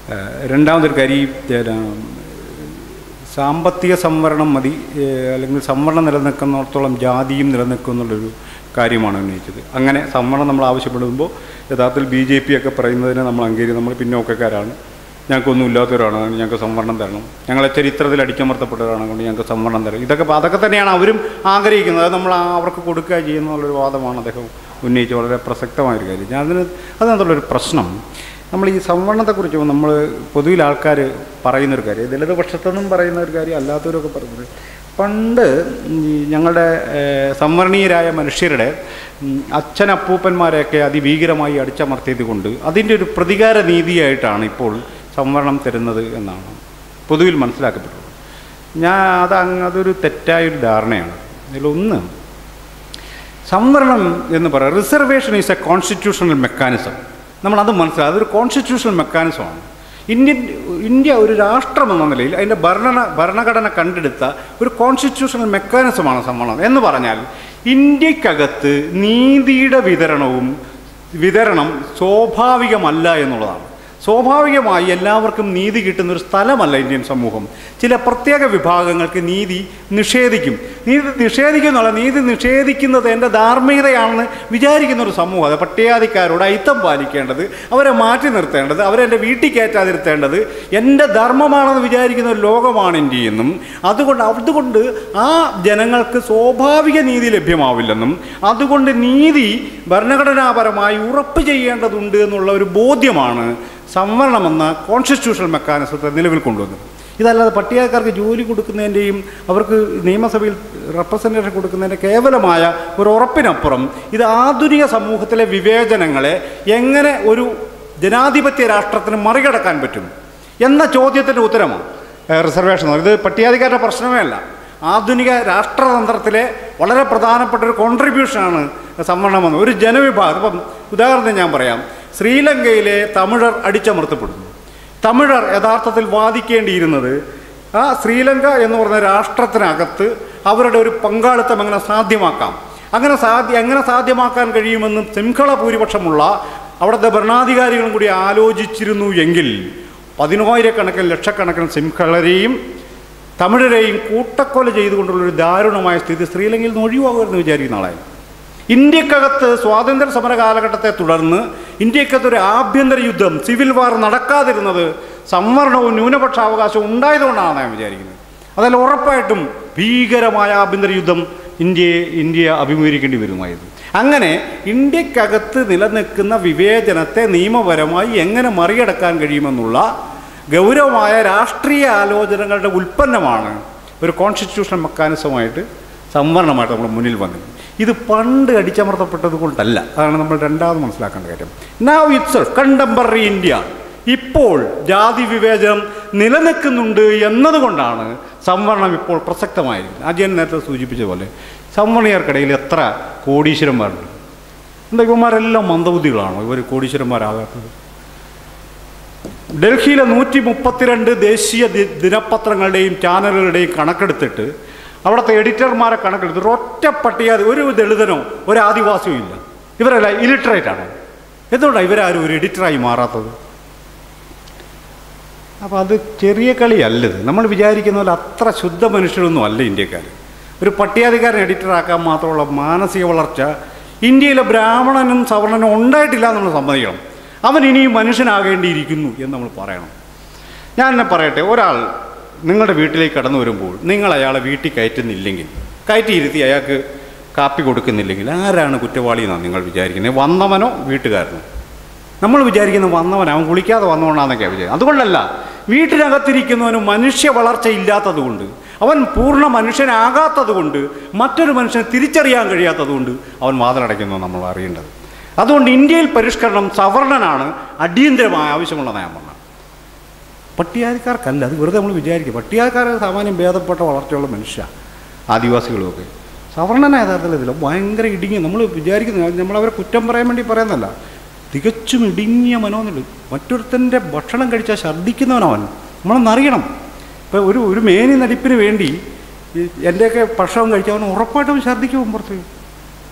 ഏഹ് രണ്ടാമതൊരു കാര്യം ഈ പിന്നെ സാമ്പത്തിക സംവരണം മതി ഏഹ് അല്ലെങ്കിൽ സംവരണം നിലനിൽക്കുന്നിടത്തോളം ജാതിയും നിലനിൽക്കും എന്നുള്ളൊരു കാര്യമാണ് ഉന്നയിച്ചത് അങ്ങനെ സംവരണം നമ്മൾ ആവശ്യപ്പെടുമ്പോൾ യഥാർത്ഥത്തിൽ ബി ജെ പി ഒക്കെ പറയുന്നതിന് നമ്മൾ അംഗീകരിക്കും നമ്മൾ പിന്നോക്കക്കാരാണ് ഞങ്ങൾക്കൊന്നും ഇല്ലാത്തവരാണ് ഞങ്ങൾക്ക് സംവരണം തരണം ഞങ്ങളെ ചരിത്രത്തിൽ അടിച്ചമർത്തപ്പെട്ടവരാണ് കൊണ്ട് ഞങ്ങൾക്ക് സംവരണം തരണം ഇതൊക്കെ അതൊക്കെ തന്നെയാണ് അവരും ആഗ്രഹിക്കുന്നത് അത് നമ്മൾ ആ- അവർക്ക് കൊടുക്കുക ചെയ്യുന്നുള്ളൊരു വാദമാണ് അദ്ദേഹം ഉന്നയിച്ച് വളരെ പ്രസക്തമായൊരു കാര്യം ഞാൻ അതിന് അതിനകത്തുള്ളൊരു പ്രശ്നം നമ്മൾ ഈ സംവരണത്തെക്കുറിച്ച് നമ്മൾ പൊതുവിൽ ആൾക്കാർ പറയുന്നൊരു കാര്യം ദളിത് പക്ഷത്തൊന്നും പറയുന്ന ഒരു കാര്യം അല്ലാത്തവരൊക്കെ പറയുന്നത് പണ്ട് ഈ ഞങ്ങളുടെ ഏഹ്, സംവരണീയരായ മനുഷ്യരുടെ ഉം, അച്ഛനപ്പൂപ്പന്മാരെയൊക്കെ അതിഭീകരമായി അടിച്ചമർത്തിയത് കൊണ്ട് അതിൻ്റെ ഒരു പ്രതികാര നീതിയായിട്ടാണ് ഇപ്പോൾ സംവരണം തരുന്നത് എന്നാണ് പൊതുവിൽ മനസ്സിലാക്കപ്പെട്ടത് ഞാൻ അത് അങ്ങ് അതൊരു തെറ്റായൊരു ധാരണയാണ് ഇതിലൊന്ന് സംവരണം എന്ന് പറയാം reservation is a constitutional mechanism നമ്മളത് മനസ്സിലാക്കുക അതൊരു കോൺസ്റ്റിറ്റ്യൂഷണൽ മെക്കാനിസമാണ് ഇന്ത്യൻ ഇന്ത്യ ഒരു രാഷ്ട്രം എന്ന നിലയിൽ അതിൻ്റെ ഭരണ ഭരണഘടന കണ്ടെടുത്ത ഒരു കോൺസ്റ്റിറ്റ്യൂഷണൽ മെക്കാനിസമാണ് സംവരണം എന്ന് പറഞ്ഞാൽ ഇന്ത്യക്കകത്ത് നീതിയുടെ വിതരണവും വിതരണം സ്വാഭാവികമല്ല എന്നുള്ളതാണ് സ്വാഭാവികമായി എല്ലാവർക്കും നീതി കിട്ടുന്ന ഒരു സ്ഥലമല്ല ഇന്ത്യൻ സമൂഹം ചില പ്രത്യേക വിഭാഗങ്ങൾക്ക് നീതി നിഷേധിക്കും നീതി നിഷേധിക്കുന്നുള്ള നീതി നിഷേധിക്കുന്നത് എൻ്റെ ധാർമ്മികതയാണെന്ന് വിചാരിക്കുന്ന ഒരു സമൂഹം അത് പട്ടികാതിക്കാരോട് അയിത്തം പാലിക്കേണ്ടത് അവരെ മാറ്റി നിർത്തേണ്ടത് അവരെ എൻ്റെ വീട്ടിൽ കയറ്റാതിരുത്തേണ്ടത് എൻ്റെ ധർമ്മമാണെന്ന് വിചാരിക്കുന്ന ഒരു ലോകമാണ് ഇന്ത്യ എന്നും അതുകൊണ്ട് അതുകൊണ്ട് ആ ജനങ്ങൾക്ക് സ്വാഭാവിക നീതി ലഭ്യമാവില്ലെന്നും അതുകൊണ്ട് നീതി ഭരണഘടനാപരമായി ഉറപ്പ് ചെയ്യേണ്ടതുണ്ട് എന്നുള്ള ഒരു ബോധ്യമാണ് സംവരണമെന്ന കോൺസ്റ്റിറ്റ്യൂഷണൽ മെക്കാനിസത്തെ നിലവിൽ കൊണ്ടുവന്നത് ഇതല്ലാതെ പട്ടികക്കാർക്ക് ജോലി കൊടുക്കുന്നതിൻ്റെയും അവർക്ക് നിയമസഭയിൽ റെപ്രസെൻറ്റേഷൻ കൊടുക്കുന്നതിൻ്റെ കേവലമായ ഒരു ഉറപ്പിനപ്പുറം ഇത് ആധുനിക സമൂഹത്തിലെ വിവേചനങ്ങളെ എങ്ങനെ ഒരു ജനാധിപത്യ രാഷ്ട്രത്തിന് മറികടക്കാൻ പറ്റും എന്ന ചോദ്യത്തിൻ്റെ ഉത്തരമാണ് ഏഹ്, റിസർവേഷൻ എന്ന് പറയുന്നത്. ഇത് പട്ടികാധികാരുടെ പ്രശ്നമേ അല്ല ആധുനിക രാഷ്ട്രതന്ത്രത്തിലെ വളരെ പ്രധാനപ്പെട്ട ഒരു കോൺട്രിബ്യൂഷനാണ് സംവരണം വന്നത് ഒരു ജനവിഭാഗം ഇപ്പം ഉദാഹരണം ഞാൻ പറയാം ശ്രീലങ്കയിലെ തമിഴർ അടിച്ചമർത്തപ്പെടുന്നു തമിഴർ യഥാർത്ഥത്തിൽ വാദിക്കേണ്ടിയിരുന്നത് ആ ശ്രീലങ്ക എന്ന് പറഞ്ഞ രാഷ്ട്രത്തിനകത്ത് അവരുടെ ഒരു പങ്കാളിത്തം എങ്ങനെ സാധ്യമാക്കാം അങ്ങനെ സാധ്യ എങ്ങനെ സാധ്യമാക്കാൻ കഴിയുമെന്നും സിംഹള ഭൂരിപക്ഷമുള്ള അവിടുത്തെ ഭരണാധികാരികളും കൂടി ആലോചിച്ചിരുന്നു എങ്കിൽ പതിനായിരക്കണക്കിന് ലക്ഷക്കണക്കിന് സിംഹളരെയും തമിഴരെയും കൂട്ടക്കൊല ചെയ്തുകൊണ്ടുള്ളൊരു ദാരുണമായ സ്ഥിതി ശ്രീലങ്കയിൽ നിന്ന് ഒഴിവാകുമെന്ന് വിചാരിക്കുന്ന ആളായി ഇന്ത്യക്കകത്ത് സ്വാതന്ത്ര്യ സമര കാലഘട്ടത്തെ തുടർന്ന് ഇന്ത്യക്കകത്ത് ഒരു ആഭ്യന്തര യുദ്ധം സിവിൽ വാർ നടക്കാതിരുന്നത് സംവരണവും ന്യൂനപക്ഷാവകാശവും ഉണ്ടായതുകൊണ്ടാണ് ഞാൻ വിചാരിക്കുന്നത് അതിൽ ഉറപ്പായിട്ടും ഭീകരമായ ആഭ്യന്തര യുദ്ധം ഇന്ത്യയെ ഇന്ത്യ അഭിമുഖീകരിക്കേണ്ടി വരുമായിരുന്നു അങ്ങനെ ഇന്ത്യക്കകത്ത് നിലനിൽക്കുന്ന വിവേചനത്തെ നിയമപരമായി എങ്ങനെ മറികടക്കാൻ കഴിയുമെന്നുള്ള ഗൗരവമായ രാഷ്ട്രീയ ആലോചനകളുടെ ഉൽപ്പന്നമാണ് ഒരു കോൺസ്റ്റിറ്റ്യൂഷണൽ മെക്കാനിസമായിട്ട് സംവരണമായിട്ട് നമ്മുടെ മുന്നിൽ വന്നത് ഇത് പണ്ട് അടിച്ചമർത്തപ്പെട്ടത് കൊണ്ടല്ല അതാണ് നമ്മൾ രണ്ടാമത് മനസ്സിലാക്കേണ്ട കാര്യം നാവ് ഇറ്റ്സ് കണ്ടംപററി ഇന്ത്യ ഇപ്പോൾ ജാതി വിവേചനം നിലനിൽക്കുന്നുണ്ട് എന്നതുകൊണ്ടാണ് സംവരണം ഇപ്പോൾ പ്രസക്തമായിരിക്കുന്നത് അജയൻ നേരത്തെ സൂചിപ്പിച്ച പോലെ സംവരണീയർക്കിടയിൽ എത്ര കോടീശ്വരന്മാരുണ്ട് എന്താ ഇവന്മാരെല്ലാം മന്ദബുദ്ധികളാണോ ഇവർ കോടീശ്വരന്മാരാകാത്തത് ഡൽഹിയിലെ നൂറ്റി മുപ്പത്തിരണ്ട് ദേശീയ ദി- ദിനപത്രങ്ങളുടെയും ചാനലുകളുടെയും കണക്കെടുത്തിട്ട് അവിടുത്തെ എഡിറ്റർമാരെ കണക്കെടുത്ത് ഒറ്റ പട്ടിക ഒരു ദളിതനോ ഒരു ആദിവാസിയോ ഇല്ല ഇവരെല്ലാം ഇലിറ്ററേറ്റ് ആണ് എന്തുകൊണ്ടാണ് ഇവരാരും ഒരു എഡിറ്ററായി മാറാത്തത് അപ്പോൾ അത് ചെറിയ കളിയല്ലത് നമ്മൾ വിചാരിക്കുന്ന പോലെ അത്ര ശുദ്ധ മനുഷ്യരൊന്നും അല്ല ഇന്ത്യക്കാർ ഒരു പട്ടികാധികാരൻ എഡിറ്ററാക്കാൻ മാത്രമുള്ള മാനസിക വളർച്ച ഇന്ത്യയിലെ ബ്രാഹ്മണനും സവർണനും ഉണ്ടായിട്ടില്ല എന്ന് നമ്മൾ സമ്മതിക്കണം അവൻ ഇനിയും മനുഷ്യനാകേണ്ടിയിരിക്കുന്നു എന്ന് നമ്മൾ പറയണം ഞാൻ എന്നെ പറയട്ടെ ഒരാൾ നിങ്ങളുടെ വീട്ടിലേക്ക് കടന്നു വരുമ്പോൾ നിങ്ങൾ അയാളെ വീട്ടിൽ കയറ്റുന്നില്ലെങ്കിൽ കയറ്റിയിരുത്തി അയാൾക്ക് കാപ്പി കൊടുക്കുന്നില്ലെങ്കിൽ ആരാണ് കുറ്റവാളി എന്നാണ് നിങ്ങൾ വിചാരിക്കുന്നത് വന്നവനോ വീട്ടുകാരനോ നമ്മൾ വിചാരിക്കുന്ന വന്നവൻ അവൻ കുളിക്കാതെ വന്നുകൊണ്ടാണെന്നൊക്കെയാണ് വിചാരിക്കുന്നത് അതുകൊണ്ടല്ല വീട്ടിനകത്തിരിക്കുന്നവന് മനുഷ്യ വളർച്ച ഇല്ലാത്തതുകൊണ്ട് അവൻ പൂർണ്ണ മനുഷ്യനാകാത്തതുകൊണ്ട് മറ്റൊരു മനുഷ്യനെ തിരിച്ചറിയാൻ കഴിയാത്തതുകൊണ്ട് അവൻ വാതിലടയ്ക്കുന്നു നമ്മൾ അറിയേണ്ടത് അതുകൊണ്ട് ഇന്ത്യയിൽ പരിഷ്കരണം സവർണനാണ് അടിയന്തരമായ ആവശ്യമുള്ളതാണ് ഞാൻ പറഞ്ഞത് പട്ടികാരിക്കാർക്കല്ല അത് വെറുതെ നമ്മൾ വിചാരിക്കും പട്ടികാരിക്കാർ സാമാന്യം ഭേദപ്പെട്ട വളർച്ചയുള്ള മനുഷ്യ ആദിവാസികളുമൊക്കെ സവർണന യഥാർത്ഥത്തിൽ ഇതില്ല ഭയങ്കര ഇടുങ്ങിയ നമ്മൾ വിചാരിക്കുന്നത് നമ്മളവരെ കുറ്റം പറയാൻ വേണ്ടി പറയുന്നതല്ല തികച്ചും ഇടുങ്ങിയ മനോന്നുണ്ട് മറ്റൊരുത്തൻ്റെ ഭക്ഷണം കഴിച്ചാൽ ഛർദ്ദിക്കുന്നവനവൻ നമ്മളൊന്നറിയണം ഇപ്പോൾ ഒരു ഒരു മേനി നടിപ്പിന് വേണ്ടി ഈ എൻ്റെയൊക്കെ ഭക്ഷണം കഴിച്ചാൽ അവൻ ഉറപ്പായിട്ടും ഛർദ്ദിക്കും പുറത്ത്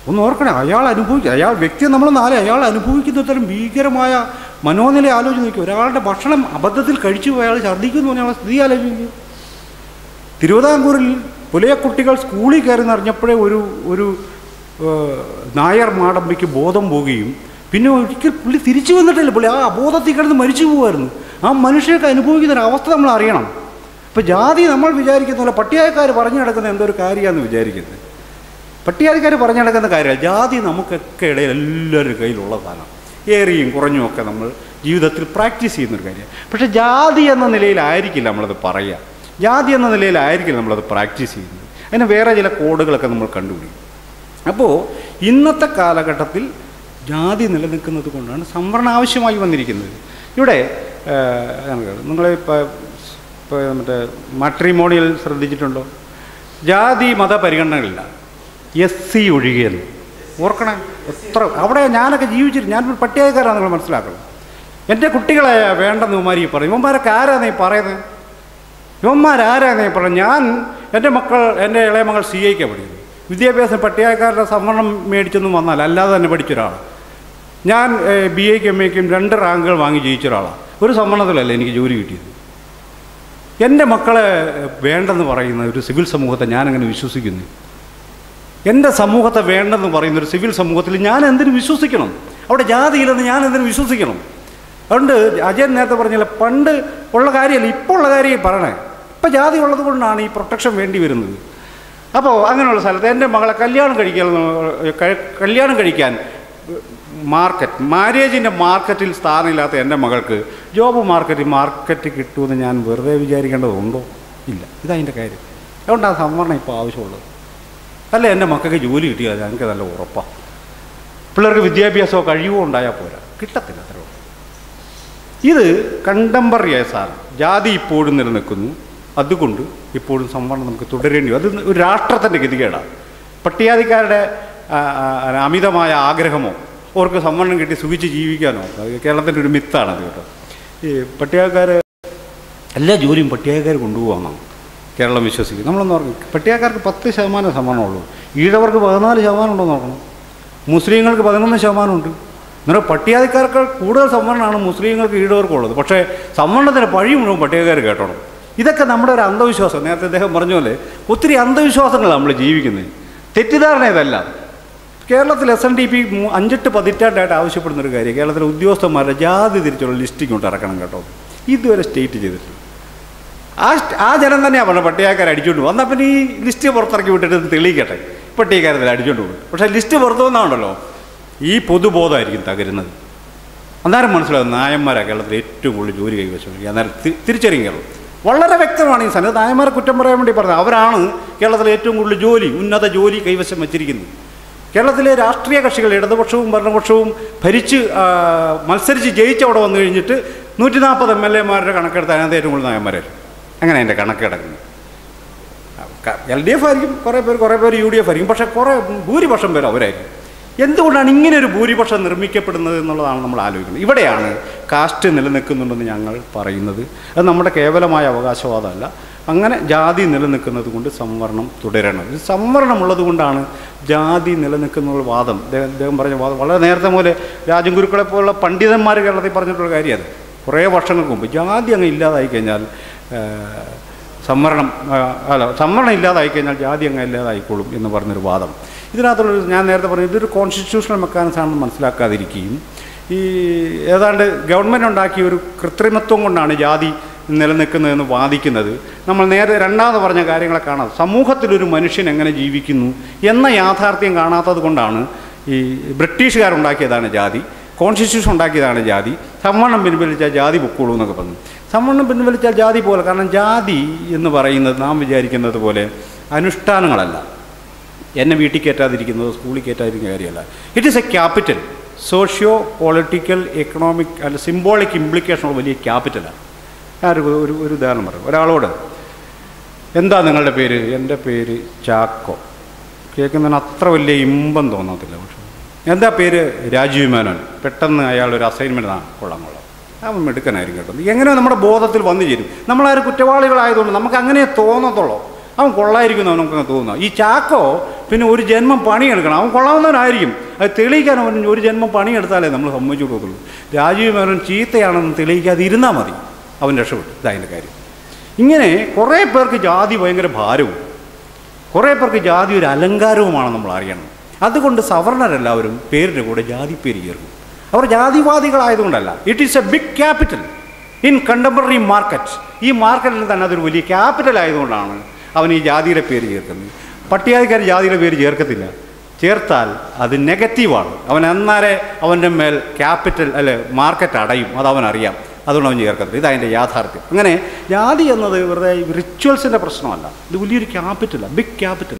ഒന്ന് ഓർക്കണേ അയാൾ അനുഭവിക്കുക അയാൾ വ്യക്തി നമ്മൾ നാളെ അയാൾ അനുഭവിക്കുന്ന തരം ഭീകരമായ മനോനില ആലോചിച്ച് നോക്കി ഒരാളുടെ ഭക്ഷണം അബദ്ധത്തിൽ കഴിച്ചു പോയി അയാൾ ഛർദ്ദിക്കുന്നു പറഞ്ഞാൽ സ്ഥിതി ആലോചിക്കും തിരുവിതാംകൂറിൽ പുലയക്കുട്ടികൾ സ്കൂളിൽ കയറി നിറഞ്ഞപ്പോഴേ ഒരു ഒരു ഏഹ്, നായർ മാടമ്പിക്ക് ബോധം പോവുകയും പിന്നെ ഒരിക്കൽ പുള്ളി തിരിച്ചു വന്നിട്ടില്ല പുള്ളി ആ അബോധത്തിൽ കിടന്ന് മരിച്ചു പോകുമായിരുന്നു ആ മനുഷ്യർക്ക് അനുഭവിക്കുന്ന ഒരു അവസ്ഥ നമ്മൾ അറിയണം ഇപ്പം ജാതി നമ്മൾ വിചാരിക്കുന്ന പോലെ പട്ടിയായക്കാർ പറഞ്ഞു നടക്കുന്ന എന്തോ ഒരു കാര്യമാണെന്ന് വിചാരിക്കുന്നത് പട്ടിയാതിക്കാർ പറഞ്ഞു നടക്കുന്ന കാര്യമാണ് ജാതി നമുക്കൊക്കെ ഇടയിൽ എല്ലാവരുടെ കയ്യിലുള്ള സാധനം ഏറിയും കുറഞ്ഞും ഒക്കെ നമ്മൾ ജീവിതത്തിൽ പ്രാക്ടീസ് ചെയ്യുന്നൊരു കാര്യമാണ് പക്ഷേ ജാതി എന്ന നിലയിലായിരിക്കില്ല നമ്മളത് പറയുക ജാതി എന്ന നിലയിലായിരിക്കില്ല നമ്മളത് പ്രാക്ടീസ് ചെയ്യുന്നത് അതിന് വേറെ ചില കോഡുകളൊക്കെ നമ്മൾ കണ്ടുപിടിക്കും അപ്പോൾ ഇന്നത്തെ കാലഘട്ടത്തിൽ ജാതി നിലനിൽക്കുന്നത് കൊണ്ടാണ് സംവരണം ആവശ്യമായി വന്നിരിക്കുന്നത് ഇവിടെ നിങ്ങൾ ഇപ്പോൾ ഇപ്പോൾ മറ്റേ മാട്രിമോണിയൽ ശ്രദ്ധിച്ചിട്ടുണ്ടോ ജാതി മത പരിഗണനകളില്ല എസ് സി ഒഴികെയെന്ന് ഓർക്കണേ എത്ര അവിടെ ഞാനൊക്കെ ജീവിച്ചിട്ട് ഞാനൊരു പട്ടികക്കാരാണ് നിങ്ങൾ മനസ്സിലാക്കണം എൻ്റെ കുട്ടികളെ വേണ്ടെന്ന് ഇവന്മാർ ഈ പറയും ഇവന്മാരൊക്കെ ആരാന്ന് ഈ പറയുന്നത് ഇവന്മാരാരാന്ന് ഈ പറയുന്നത് ഞാൻ എൻ്റെ മക്കൾ എൻ്റെ ഇളയ മകൾ സി ഐക്കാണ് പഠിക്കുന്നത് വിദ്യാഭ്യാസം പട്ടികക്കാരുടെ സംവരണം മേടിച്ചൊന്നും വന്നാൽ അല്ലാതെ തന്നെ പഠിച്ച ഒരാളാണ് ഞാൻ ബി എക്കും എം എക്കും രണ്ട് റാങ്കുകൾ വാങ്ങി ജയിച്ച ഒരാളാണ് ഒരു സംവരണത്തിലല്ല എനിക്ക് ജോലി കിട്ടിയത് എൻ്റെ മക്കളെ വേണ്ടെന്ന് പറയുന്ന ഒരു സിവിൽ സമൂഹത്തെ ഞാനങ്ങനെ വിശ്വസിക്കുന്നു എൻ്റെ സമൂഹത്തെ വേണ്ടെന്ന് പറയുന്ന ഒരു സിവിൽ സമൂഹത്തിൽ ഞാൻ എന്തിനു വിശ്വസിക്കണം അവിടെ ജാതിയില്ലെന്ന് ഞാൻ എന്തിനു വിശ്വസിക്കണം അതുകൊണ്ട് അജയൻ നേരത്തെ പറഞ്ഞില്ല പണ്ട് ഉള്ള കാര്യമല്ല ഇപ്പോൾ ഉള്ള കാര്യം പറയണേ ഇപ്പം ജാതി ഉള്ളത് കൊണ്ടാണ് ഈ പ്രൊട്ടക്ഷൻ വേണ്ടി വരുന്നത് അപ്പോൾ അങ്ങനെയുള്ള സ്ഥലത്ത് എൻ്റെ മകളെ കല്യാണം കഴിക്കാൻ കഴി- കല്യാണം കഴിക്കാൻ മാർക്കറ്റ് മാരേജിൻ്റെ മാർക്കറ്റിൽ സ്ഥാനമില്ലാത്ത എൻ്റെ മകൾക്ക് ജോബ് മാർക്കറ്റ് മാർക്കറ്റ് കിട്ടുമെന്ന് ഞാൻ വെറുതെ വിചാരിക്കേണ്ടതുണ്ടോ ഇല്ല ഇതതിൻ്റെ കാര്യം അതുകൊണ്ടാണ് സംവരണം ഇപ്പോൾ ആവശ്യമുള്ളത് അല്ല എൻ്റെ മക്കൾക്ക് ജോലി കിട്ടിയാൽ ഞങ്ങൾക്ക് നല്ല ഉറപ്പാണ് പിള്ളേർക്ക് വിദ്യാഭ്യാസമോ കഴിവോ ഉണ്ടായാൽ പോരാ കിട്ടത്തില്ല അത്രേ ഉള്ളൂ ഇത് കണ്ടംപററി സാധനം ജാതി ഇപ്പോഴും നിലനിൽക്കുന്നു അതുകൊണ്ട് ഇപ്പോഴും സംവരണം നമുക്ക് തുടരേണ്ടി വരും അത് ഒരു രാഷ്ട്രത്തിൻ്റെ ഗതികേടാണ് പട്ടികാതിക്കാരുടെ ആ, ആ, അമിതമായ ആഗ്രഹമോ അവർക്ക് സംവരണം കിട്ടി സുഖിച്ച് ജീവിക്കാനോ അത് കേരളത്തിൻ്റെ ഒരു മിത്താണത് കേട്ടോ ഈ പട്ടികക്കാർ എല്ലാ ജോലിയും പട്ടികക്കാർ കൊണ്ടുപോകാമെന്നാണ് കേരളം വിശ്വസിക്കും നമ്മളൊന്ന് ഓർക്കും പട്ടികക്കാർക്ക് പത്ത് ശതമാനം സംവരണമുള്ളൂ ഈഴവർക്ക് പതിനാല് ശതമാനം ഉണ്ടോ നോക്കണം മുസ്ലിങ്ങൾക്ക് പതിനൊന്ന് ശതമാനമുണ്ട് എന്നാൽ പട്ടികജാതിക്കാർക്ക് കൂടുതൽ സംവരണമാണ് മുസ്ലിങ്ങൾക്ക് ഈഴവർക്കുള്ളത് പക്ഷേ സംവരണത്തിന് പഴി മുഴുവൻ പട്ടികക്കാർ കേട്ടോണം ഇതൊക്കെ നമ്മുടെ ഒരു അന്ധവിശ്വാസം നേരത്തെ അദ്ദേഹം പറഞ്ഞ പോലെ ഒത്തിരി അന്ധവിശ്വാസങ്ങൾ നമ്മൾ ജീവിക്കുന്നത് തെറ്റിദ്ധാരണ ഇതല്ല കേരളത്തിൽ എസ് എൻ ഡി പി അഞ്ചെട്ട് പതിറ്റാണ്ടായിട്ട് ആവശ്യപ്പെടുന്ന ഒരു കാര്യം കേരളത്തിലെ ഉദ്യോഗസ്ഥന്മാരുടെ ജാതി തിരിച്ചുള്ള ലിസ്റ്റ് ഇങ്ങോട്ട് ഇറക്കണം കേട്ടോ ഇതുവരെ സ്റ്റേറ്റ് ചെയ്തിട്ടില്ല ആ സ്റ്റ്- ആ ജനം തന്നെയാണ് പറഞ്ഞത് പട്ടികക്കാർ അടിച്ചുകൊണ്ട് പോകും എന്നാൽ പിന്നെ ഈ ലിസ്റ്റ് പുറത്തിറക്കി വിട്ടിട്ട് ഇത് തെളിയിക്കട്ടെ പട്ടികക്കാരത്തിൽ അടിച്ചുകൊണ്ട് പോകും പക്ഷേ ലിസ്റ്റ് പുറത്തു വന്നാണല്ലോ ഈ പൊതുബോധമായിരിക്കും തകരുന്നത് അന്നേരം മനസ്സിലാകും നായന്മാരാണ് കേരളത്തിൽ ഏറ്റവും കൂടുതൽ ജോലി കൈവശം അന്നേരം തി- തിരിച്ചറിയും കേരളം വളരെ വ്യക്തമാണ് ഈ സാധനം നായന്മാരെ കുറ്റം പറയാൻ വേണ്ടി പറഞ്ഞത് അവരാണ് കേരളത്തിലെ ഏറ്റവും കൂടുതൽ ജോലി ഉന്നത ജോലി കൈവശം വച്ചിരിക്കുന്നത് കേരളത്തിലെ രാഷ്ട്രീയ കക്ഷികൾ ഇടതുപക്ഷവും ഭരണപക്ഷവും ഭരിച്ച് ആ, മത്സരിച്ച് ജയിച്ച് അവിടെ വന്നു കഴിഞ്ഞിട്ട് നൂറ്റി നാൽപ്പത് എം എൽ എമാരുടെ കണക്കെടുത്ത് അതിനകത്ത് ഏറ്റവും കൂടുതൽ നായന്മാരായിരുന്നു അങ്ങനെ എൻ്റെ കണക്ക് കിടക്കുന്നത് എൽ ഡി എഫ് ആയിരിക്കും കുറേ പേര് കുറേ പേര് യു ഡി എഫ് ആയിരിക്കും പക്ഷേ കുറേ ഭൂരിപക്ഷം പേര് അവരായിരിക്കും എന്തുകൊണ്ടാണ് ഇങ്ങനെ ഒരു ഭൂരിപക്ഷം നിർമ്മിക്കപ്പെടുന്നത് എന്നുള്ളതാണ് നമ്മൾ ആലോചിക്കുന്നത് ഇവിടെയാണ് കാസ്റ്റ് നിലനിൽക്കുന്നുണ്ടെന്ന് ഞങ്ങൾ പറയുന്നത് അത് നമ്മുടെ കേവലമായ അവകാശവാദമല്ല അങ്ങനെ ജാതി നിലനിൽക്കുന്നത് കൊണ്ട് സംവരണം തുടരണം ഇത് സംവരണമുള്ളത് കൊണ്ടാണ് ജാതി നിലനിൽക്കുന്ന വാദം അദ്ദേഹം അദ്ദേഹം പറഞ്ഞ വാദം വളരെ നേരത്തെ പോലെ രാജൻ ഗുരുക്കളെ പോലുള്ള പണ്ഡിതന്മാർ കേരളത്തിൽ പറഞ്ഞിട്ടുള്ള കാര്യമാണ് കുറേ വർഷങ്ങൾക്ക് മുമ്പ് ജാതി അങ്ങ് ഇല്ലാതായി കഴിഞ്ഞാൽ ഏഹ്, സംവരണം ആ, അല്ല സംവരണം ഇല്ലാതായി കഴിഞ്ഞാൽ ജാതി അങ്ങ് ഇല്ലാതായിക്കോളും എന്ന് പറഞ്ഞൊരു വാദം ഇതിനകത്തുള്ള ഞാൻ നേരത്തെ പറഞ്ഞു ഇതൊരു കോൺസ്റ്റിറ്റ്യൂഷണൽ മെക്കാനിസം ആണെന്ന് മനസ്സിലാക്കാതിരിക്കുകയും ഈ ഏതാണ്ട് ഗവൺമെൻറ് ഉണ്ടാക്കിയ ഒരു കൃത്രിമത്വം കൊണ്ടാണ് ജാതി നിലനിൽക്കുന്നതെന്ന് വാദിക്കുന്നത് നമ്മൾ നേരെ രണ്ടാമത് പറഞ്ഞ കാര്യങ്ങളെ കാണാം സമൂഹത്തിലൊരു മനുഷ്യൻ എങ്ങനെ ജീവിക്കുന്നു എന്ന യാഥാർത്ഥ്യം കാണാത്തത് കൊണ്ടാണ് ഈ ബ്രിട്ടീഷുകാരുണ്ടാക്കിയതാണ് ജാതി കോൺസ്റ്റിറ്റ്യൂഷൻ ഉണ്ടാക്കിയതാണ് ജാതി സംവരണം പിൻവലിച്ചാൽ ജാതി പൊക്കോളൂ എന്നൊക്കെ പറഞ്ഞു സംവരണം പിൻവലിച്ചാൽ ജാതി പോലെ കാരണം ജാതി എന്ന് പറയുന്നത് നാം വിചാരിക്കുന്നത് പോലെ അനുഷ്ഠാനങ്ങളല്ല എന്നെ വീട്ടിൽ കയറ്റാതിരിക്കുന്നത് സ്കൂളിൽ കയറ്റാതിരിക്കുന്ന കാര്യമല്ല it is a capital socio political economic അല്ല സിംബോളിക് ഇംപ്ലിക്കേഷനുള്ള വലിയ ക്യാപിറ്റലാണ് ഞാനൊരു ഒരു ഒരു ഉദാഹരണം പറയും ഒരാളോട് എന്താ നിങ്ങളുടെ പേര് എൻ്റെ പേര് ചാക്കോ കേൾക്കുന്നതിന് അത്ര വലിയ ഇമ്പം തോന്നത്തില്ല പക്ഷേ എന്താ പേര് രാജീവ് മേനോൻ പെട്ടെന്ന് അയാൾ ഒരു അസൈൻമെൻറ്റ് ആ കൊള്ളാം കൊള്ളാം അവൻ മിടുക്കനായിരിക്കും കേട്ടോ എങ്ങനെ നമ്മുടെ ബോധത്തിൽ വന്നു ചേരും നമ്മളാരും കുറ്റവാളികളായതുകൊണ്ട് നമുക്ക് അങ്ങനെ തോന്നത്തുള്ളൂ അവൻ കൊള്ളായിരിക്കും എന്ന് നമുക്കങ്ങ് തോന്നുന്നു ഈ ചാക്കോ പിന്നെ ഒരു ജന്മം പണിയെടുക്കണം അവൻ കൊള്ളാവുന്നവനായിരിക്കും അത് തെളിയിക്കാൻ അവൻ ഒരു ജന്മം പണിയെടുത്താലേ നമ്മൾ സമ്മതിച്ചു കൊടുക്കുള്ളൂ രാജീവ് മേനോൻ ചീത്തയാണെന്ന് തെളിയിക്കാതെ ഇരുന്നാൽ മതി അവൻ രക്ഷപ്പെട്ടു ഇതതിൻ്റെ കാര്യം ഇങ്ങനെ കുറേ പേർക്ക് ജാതി ഭയങ്കര ഭാരവും കുറേ പേർക്ക് ജാതി ഒരു അലങ്കാരവുമാണ് നമ്മൾ അറിയണം അതുകൊണ്ട് സവർണരെല്ലാവരും പേരിൻ്റെ കൂടെ ജാതി പേര് ചേർക്കും അവർ ജാതിവാദികളായതുകൊണ്ടല്ല it is a big capital in contemporary market ഈ മാർക്കറ്റിൽ തന്നെ അതൊരു വലിയ ക്യാപിറ്റൽ ആയതുകൊണ്ടാണ് അവൻ ഈ ജാതിയുടെ പേര് ചേർക്കുന്നത് പട്ടികജാതിക്കാർ ജാതിയുടെ പേര് ചേർക്കത്തില്ല ചേർത്താൽ അത് നെഗറ്റീവാണ് അവൻ എന്നാലേ അവൻ്റെ മേൽ ക്യാപിറ്റൽ അല്ലെ മാർക്കറ്റ് അടയും അത് അവൻ അറിയാം അതുകൊണ്ട് അവൻ ചേർക്കത്തില്ല ഇതതിൻ്റെ യാഥാർത്ഥ്യം അങ്ങനെ ജാതി എന്നത് വെറുതെ റിച്വൽസിൻ്റെ പ്രശ്നമല്ല ഇത് വലിയൊരു ക്യാപിറ്റലാണ് ബിഗ് ക്യാപിറ്റൽ